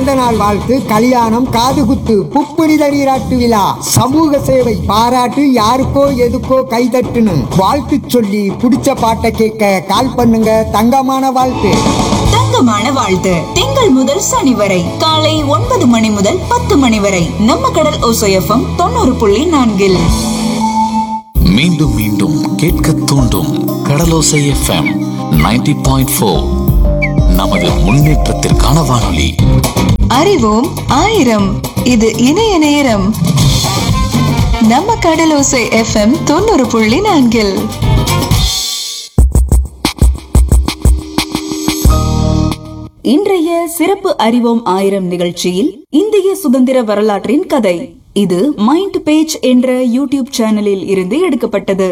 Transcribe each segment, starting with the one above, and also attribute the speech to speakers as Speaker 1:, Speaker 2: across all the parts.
Speaker 1: பிறந்த நாள் வாழ்த்து கல்யாணம் காதுகுத்து புப்புனித நீராட்டு விழா சமூக சேவை பாராட்டு யாருக்கோ எதுக்கோ கைதட்டுன்னு வாழ்த்து சொல்லி பிடிச்ச பாட்டை கேட்க கால் பண்ணுங்க தங்கமான வாழ்த்து
Speaker 2: தங்கமான வாழ்த்து திங்கள் முதல் சனி வரை காலை ஒன்பது மணி முதல் பத்து மணி வரை நம்ம கடல் ஓசையஃபம் தொண்ணூறு புள்ளி நான்கில்
Speaker 3: மீண்டும் மீண்டும் கேட்க தூண்டும் கடலோசை எஃப்எம் 90.4 பாயிண்ட் நமது முன்னேற்றத்திற்கான வானொலி
Speaker 4: அறிவோம் ஆயிரம் இது இணைய நேரம் நம்ம கடலோசை எஃப்எம் தொண்ணூறு புள்ளி நான்கில்
Speaker 2: இன்றைய சிறப்பு அறிவோம் ஆயிரம் நிகழ்ச்சியில் இந்திய சுதந்திர வரலாற்றின் கதை இது மைண்ட் பேஜ் என்ற யூடியூப் சேனலில் இருந்து எடுக்கப்பட்டது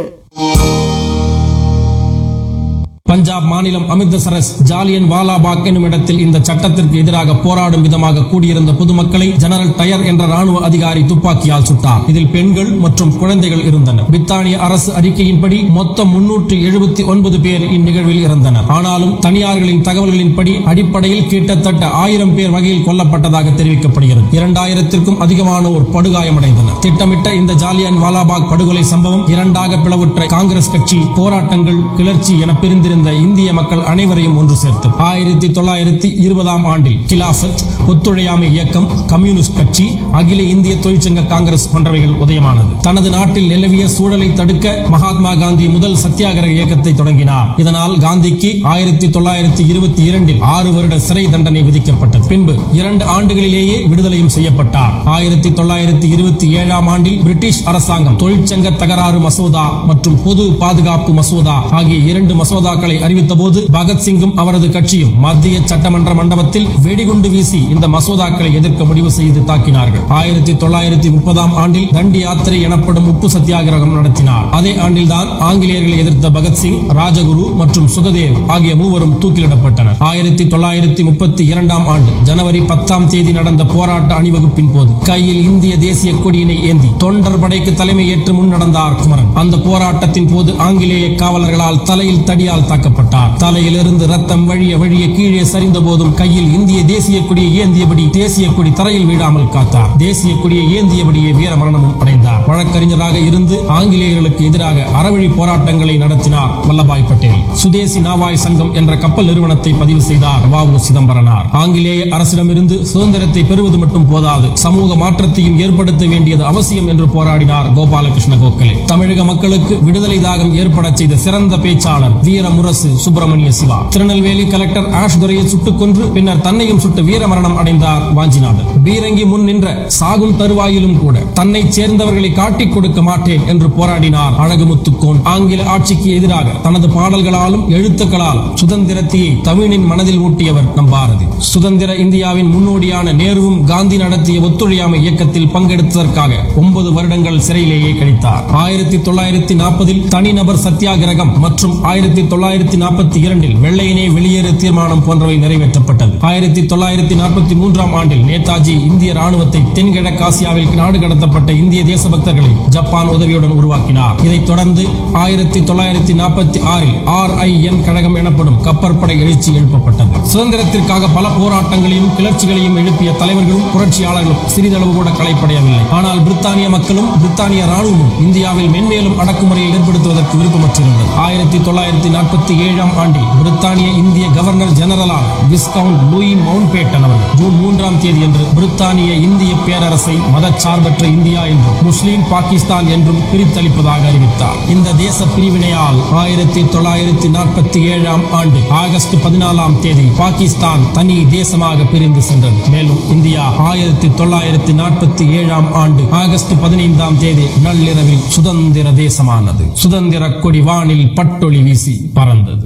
Speaker 5: பஞ்சாப் மாநிலம் அமிர்தசரஸ் ஜாலியன் வாலாபாக் என்னும் இடத்தில் இந்த சட்டத்திற்கு எதிராக போராடும் விதமாக கூடியிருந்த பொதுமக்களை ஜெனரல் டயர் என்ற ராணுவ அதிகாரி துப்பாக்கியால் சுட்டார் இதில் பெண்கள் மற்றும் குழந்தைகள் இருந்தனர் பிரித்தானிய அரசு அறிக்கையின்படி மொத்தம் முன்னூற்று எழுபத்தி ஒன்பது பேர் இந்நிகழ்வில் இறந்தனர் ஆனாலும் தனியார்களின் தகவல்களின்படி அடிப்படையில் கிட்டத்தட்ட ஆயிரம் பேர் வகையில் கொல்லப்பட்டதாக தெரிவிக்கப்படுகிறது இரண்டாயிரத்திற்கும் அதிகமானோர் படுகாயமடைந்தனர் திட்டமிட்ட இந்த ஜாலியன் வாலாபாக் படுகொலை சம்பவம் இரண்டாக பிளவுற்ற காங்கிரஸ் கட்சி போராட்டங்கள் கிளர்ச்சி என பிரிந்திருந்த இந்திய மக்கள் அனைவரையும் ஒன்று சேர்த்தது ஆயிரத்தி தொள்ளாயிரத்தி இருபதாம் ஆண்டில் கிலாபத் ஒத்துழையாமை இயக்கம் கம்யூனிஸ்ட் கட்சி அகில இந்திய தொழிற்சங்க காங்கிரஸ் போன்றவைகள் உதயமானது தனது நாட்டில் நிலவிய சூழலை தடுக்க மகாத்மா காந்தி முதல் சத்தியாகிரக இயக்கத்தை தொடங்கினார் இதனால் காந்திக்கு ஆயிரத்தி தொள்ளாயிரத்தி இருபத்தி இரண்டில் ஆறு வருட சிறை தண்டனை விதிக்கப்பட்டது பின்பு இரண்டு ஆண்டுகளிலேயே விடுதலையும் செய்யப்பட்டார் ஆயிரத்தி தொள்ளாயிரத்தி இருபத்தி ஏழாம் ஆண்டில் பிரிட்டிஷ் அரசாங்கம் தொழிற்சங்க தகராறு மசோதா மற்றும் பொது பாதுகாப்பு மசோதா ஆகிய இரண்டு மசோதாக்களை அறிவித்த போது பகத்சிங்கும் அவரது கட்சியும் மத்திய சட்டமன்ற மண்டபத்தில் வெடிகுண்டு வீசி இந்த மசோதாக்களை எதிர்க்க முடிவு செய்து தாக்கினார்கள் ஆயிரத்தி தொள்ளாயிரத்தி முப்பதாம் ஆண்டில் தண்டி யாத்திரை எனப்படும் உப்பு சத்தியாகிரகம் நடத்தினார் அதே ஆண்டில்தான் ஆங்கிலேயர்களை எதிர்த்த பகத்சிங் ராஜகுரு மற்றும் சுகதேவ் ஆகிய மூவரும் தூக்கிலிடப்பட்டனர் ஆயிரத்தி தொள்ளாயிரத்தி முப்பத்தி இரண்டாம் ஆண்டு ஜனவரி பத்தாம் தேதி நடந்த போராட்ட அணிவகுப்பின் போது கையில் இந்திய தேசிய கொடியினை ஏந்தி தொண்டர் படைக்கு தலைமை ஏற்று முன் நடந்தார் குமரன் அந்த போராட்டத்தின் போது ஆங்கிலேய காவலர்களால் தலையில் தடியால் தாக்கப்பட்டார் தலையிலிருந்து ரத்தம் வழிய வழிய கீழே சரிந்த போதும் கையில் இந்திய தேசிய கொடியை ஏந்தியபடி தேசிய கொடி தரையில் வீழாமல் காத்தார் தேசிய கொடியை ஏந்தியபடியே வீர மரணமும் அடைந்தார் வழக்கறிஞராக இருந்து ஆங்கிலேயர்களுக்கு எதிராக அறவழி போராட்டங்களை நடத்தினார் வல்லபாய் பட்டேல் சுதேசி நாவாய் சங்கம் என்ற கப்பல் நிறுவனத்தை பதிவு செய்தார் வ உ சிதம்பரனார் ஆங்கிலேய அரசிடமிருந்து சுதந்திரத்தை பெறுவது மட்டும் போதாது சமூக மாற்றத்தையும் ஏற்படுத்த வேண்டியது அவசியம் என்று போராடினார் கோபாலகிருஷ்ண கோகலே தமிழக மக்களுக்கு விடுதலை தாகம் ஏற்படச் செய்த சிறந்த பேச்சாளர் வீர முரசு சுப்பிரமணிய சிவா திருநெல்வேலி கலெக்டர் ஆஷ் துரையை சுட்டுக் கொன்று பின்னர் தன்னையும் சுட்டு வீர மரணம் அடைந்தார் வாஞ்சிநாதன் பீரங்கி முன் நின்ற சாகும் தருவாயிலும் கூட தன்னை சேர்ந்தவர்களை காட்டிக் கொடுக்க மாட்டேன் என்று போராடினார் அழகுமுத்துக்கோன் ஆங்கில ஆட்சிக்கு எதிராக தனது பாடல்களாலும் எழுத்துக்களாலும் சுதந்திரத்தையை தமிழின் மனதில் ஊட்டியவர் நம் பாரதி சுதந்திர இந்தியாவின் முன்னோடியான நேருவும் காந்தி நடத்திய ஒத்துழையாமை இயக்கத்தில் பங்கெடுத்ததற்காக ஒன்பது வருடங்கள் சிறையிலேயே கழித்தார் ஆயிரத்தி தொள்ளாயிரத்தி நாற்பதில் தனிநபர் சத்தியாகிரகம் மற்றும் ஆயிரத்தி தொள்ளாயிரத்தி நாற்பத்தி இரண்டில் வெள்ளையனே வெளியேறு தீர்மானம் போன்றவை நிறைவேற்றப்பட்டது ஆயிரத்தி தொள்ளாயிரத்தி நாற்பத்தி மூன்றாம் ஆண்டில் நேதாஜி இந்திய ராணுவத்தை தென்கிழக்காசியாவில் நாடு கடத்தப்பட்ட இந்திய தேசபக்தர்களை ஜப்பான் உதவியுடன் உருவாக்கினார் இதைத் தொடர்ந்து ஆயிரத்தி தொள்ளாயிரத்தி நாற்பத்தி ஆறில் ஆர் ஐ என் கழகம் எனப்படும் கப்பற்படை எழுச்சி எழுப்பப்பட்டது சுதந்திரத்திற்காக பல போராட்டங்களையும் கிளர்ச்சிகளையும் எழுப்பிய தலைவர்களும் புரட்சியாளர்களும் சிறிதளவு கூட களைப்படையவில்லை ஆனால் பிரித்தானிய மக்களும் பிரித்தானிய ராணுவமும் இந்தியாவில் மென்மேலும் அடக்குமுறையை ஏற்படுத்துவதற்கு விருப்பமற்றிருந்தது ஆயிரத்தி தொள்ளாயிரத்தி நாற்பத்தி ஏழாம் ஆண்டில் பிரித்தானிய இந்திய கவர்னர் ஜெனரலான விஸ்கவுண்ட் லூயி மவுண்ட் பேட்டன் அவர்கள் ஜூன் மூன்றாம் தேதி அன்று பிரித்தானிய இந்திய பேரரசை மதச்சார்பற்ற இந்தியா என்றும் முஸ்லிம் பாகிஸ்தான் என்றும் பிரித்தளிப்பதாக அறிவித்தார் இந்த தேச பிரிவினையால் ஆயிரத்தி தொள்ளாயிரத்தி நாற்பத்தி ஏழாம் ஆண்டு ஆகஸ்ட் பதினாலாம் தேதி பாகிஸ்தான் தனி தேசமாக பிரிந்து சென்றது மேலும் இந்தியா ஆயிரத்தி தொள்ளாயிரத்தி நாற்பத்தி ஏழாம் ஆண்டு ஆகஸ்ட் பதினைந்தாம் தேதி நள்ளிரவில் சுதந்திர தேசமானது சுதந்திர கொடி வானில் பட்டொளி வீசி பறந்தது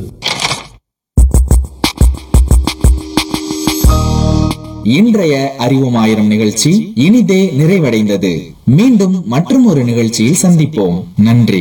Speaker 6: இன்றைய அறிவோம் ஆயிரம் நிகழ்ச்சி இனிதே நிறைவடைந்தது மீண்டும் மற்றும் ஒரு நிகழ்ச்சியில் சந்திப்போம் நன்றி